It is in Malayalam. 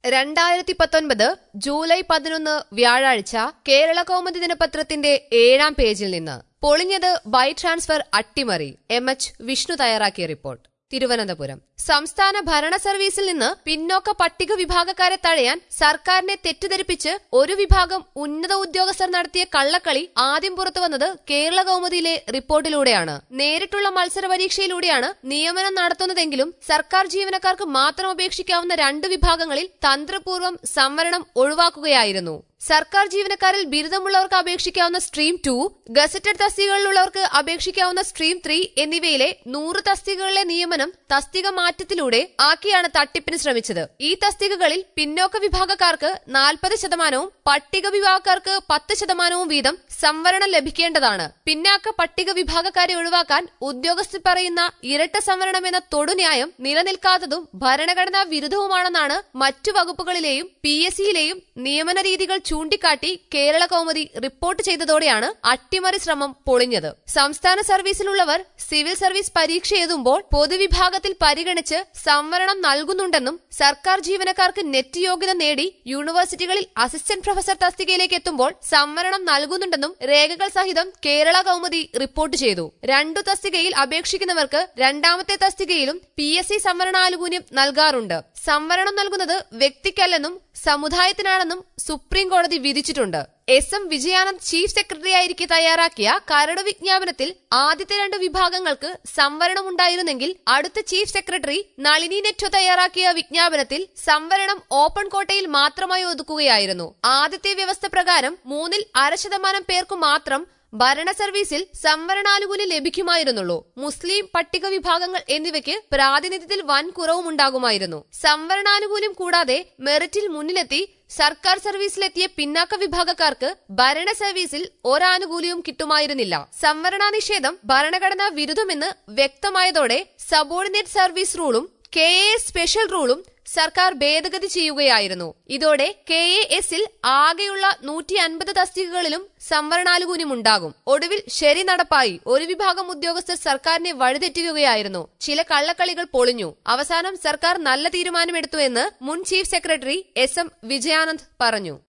രണ്ടായിരത്തി പത്തൊൻപത് ജൂലൈ പതിനൊന്ന് വ്യാഴാഴ്ച കേരള കൗമുദി ദിനപത്രത്തിന്റെ ഏഴാം പേജിൽ നിന്ന് പൊളിഞ്ഞത് ബൈ ട്രാൻസ്ഫർ അട്ടിമറി എം എച്ച് വിഷ്ണു തയ്യാറാക്കിയ റിപ്പോർട്ട് തിരുവനന്തപുരം സംസ്ഥാന ഭരണ സർവീസിൽ നിന്ന് പിന്നോക്ക പട്ടിക വിഭാഗക്കാരെ തഴയാൻ സർക്കാരിനെ തെറ്റിദ്ധരിപ്പിച്ച് ഒരു വിഭാഗം ഉന്നത ഉദ്യോഗസ്ഥർ നടത്തിയ കള്ളക്കളി ആദ്യം പുറത്തുവന്നത് കേരള കൗമുദിയിലെ റിപ്പോർട്ടിലൂടെയാണ് നേരിട്ടുള്ള മത്സര പരീക്ഷയിലൂടെയാണ് നിയമനം നടത്തുന്നതെങ്കിലും സർക്കാർ ജീവനക്കാർക്ക് മാത്രം അപേക്ഷിക്കാവുന്ന രണ്ട് വിഭാഗങ്ങളിൽ തന്ത്രപൂർവ്വം സംവരണം ഒഴിവാക്കുകയായിരുന്നു സർക്കാർ ജീവനക്കാരിൽ ബിരുദമുള്ളവർക്ക് അപേക്ഷിക്കാവുന്ന സ്ട്രീം ടു ഗസറ്റഡ് തസ്തികകളിലുള്ളവർക്ക് അപേക്ഷിക്കാവുന്ന സ്ട്രീം ത്രീ എന്നിവയിലെ നൂറ് തസ്തികകളിലെ നിയമനം തസ്തിക മാറ്റത്തിലൂടെ ആക്കിയാണ് തട്ടിപ്പിന് ശ്രമിച്ചത് ഈ തസ്തികകളിൽ പിന്നോക്ക വിഭാഗക്കാർക്ക് നാൽപ്പത് ശതമാനവും പട്ടിക വിഭാഗക്കാർക്ക് പത്ത് ശതമാനവും വീതം സംവരണം ലഭിക്കേണ്ടതാണ് പിന്നാക്ക പട്ടിക വിഭാഗക്കാരെ ഒഴിവാക്കാൻ ഉദ്യോഗസ്ഥർ പറയുന്ന ഇരട്ട സംവരണം എന്ന തൊടുന്യായം നിലനിൽക്കാത്തതും ഭരണഘടനാ വിരുദ്ധവുമാണെന്നാണ് മറ്റു വകുപ്പുകളിലെയും പി എസ് സിയിലെയും നിയമന രീതികൾ ചൂണ്ടിക്കാട്ടി കേരള കൗമുദി റിപ്പോർട്ട് ചെയ്തതോടെയാണ് അട്ടിമറി ശ്രമം പൊളിഞ്ഞത് സംസ്ഥാന സർവീസിലുള്ളവർ സിവിൽ സർവീസ് പരീക്ഷ എഴുതുമ്പോൾ പൊതുവിഭാഗത്തിൽ പരിഗണിച്ച് സംവരണം നൽകുന്നുണ്ടെന്നും സർക്കാർ ജീവനക്കാർക്ക് നെറ്റ് യോഗ്യത നേടി യൂണിവേഴ്സിറ്റികളിൽ അസിസ്റ്റന്റ് പ്രൊഫസർ തസ്തികയിലേക്ക് എത്തുമ്പോൾ സംവരണം നൽകുന്നുണ്ടെന്നും രേഖകൾ സഹിതം കേരള കൗമുദി റിപ്പോർട്ട് ചെയ്തു രണ്ടു തസ്തികയിൽ അപേക്ഷിക്കുന്നവർക്ക് രണ്ടാമത്തെ തസ്തികയിലും പി എസ് സി സംവരണാനുകൂല്യം നൽകാറുണ്ട് സംവരണം നൽകുന്നത് വ്യക്തിക്കല്ലെന്നും സമുദായത്തിനാണെന്നും സുപ്രീം കോടതി വിധിച്ചിട്ടുണ്ട് എസ് എം വിജയാനന്ദ് ചീഫ് സെക്രട്ടറിയായിരിക്കെ തയ്യാറാക്കിയ കരട് വിജ്ഞാപനത്തിൽ ആദ്യത്തെ രണ്ട് വിഭാഗങ്ങൾക്ക് സംവരണം ഉണ്ടായിരുന്നെങ്കിൽ അടുത്ത ചീഫ് സെക്രട്ടറി നളിനി നെറ്റോ തയ്യാറാക്കിയ വിജ്ഞാപനത്തിൽ സംവരണം ഓപ്പൺ കോട്ടയിൽ മാത്രമായി ഒതുക്കുകയായിരുന്നു ആദ്യത്തെ വ്യവസ്ഥ പ്രകാരം മൂന്നിൽ അര ശതമാനം പേർക്കു മാത്രം ഭരണ സർവീസിൽ സംവരണാനുകൂല്യം ലഭിക്കുമായിരുന്നുള്ളൂ മുസ്ലിം പട്ടിക വിഭാഗങ്ങൾ എന്നിവയ്ക്ക് പ്രാതിനിധ്യത്തിൽ വൻ കുറവും ഉണ്ടാകുമായിരുന്നു സംവരണാനുകൂല്യം കൂടാതെ മെറിറ്റിൽ മുന്നിലെത്തി സർക്കാർ സർവീസിലെത്തിയ പിന്നാക്ക വിഭാഗക്കാർക്ക് ഭരണ സർവീസിൽ ഒരാനുകൂല്യവും കിട്ടുമായിരുന്നില്ല സംവരണ നിഷേധം ഭരണഘടനാ വിരുദ്ധമെന്ന് വ്യക്തമായതോടെ സബോർഡിനേറ്റ് സർവീസ് റൂളും കെ എ സ്പെഷ്യൽ റൂളും സർക്കാർ ഭേദഗതി ചെയ്യുകയായിരുന്നു ഇതോടെ കെ എ എസിൽ ആകെയുള്ള നൂറ്റി അൻപത് തസ്തികകളിലും സംവരണാനുകൂല്യമുണ്ടാകും ഒടുവിൽ ശരി നടപ്പായി ഒരു വിഭാഗം ഉദ്യോഗസ്ഥർ സർക്കാരിനെ വഴിതെറ്റുകയായിരുന്നു ചില കള്ളക്കളികൾ പൊളിഞ്ഞു അവസാനം സർക്കാർ നല്ല തീരുമാനമെടുത്തു എന്ന് മുൻ chief secretary S M Vijayanand പറഞ്ഞു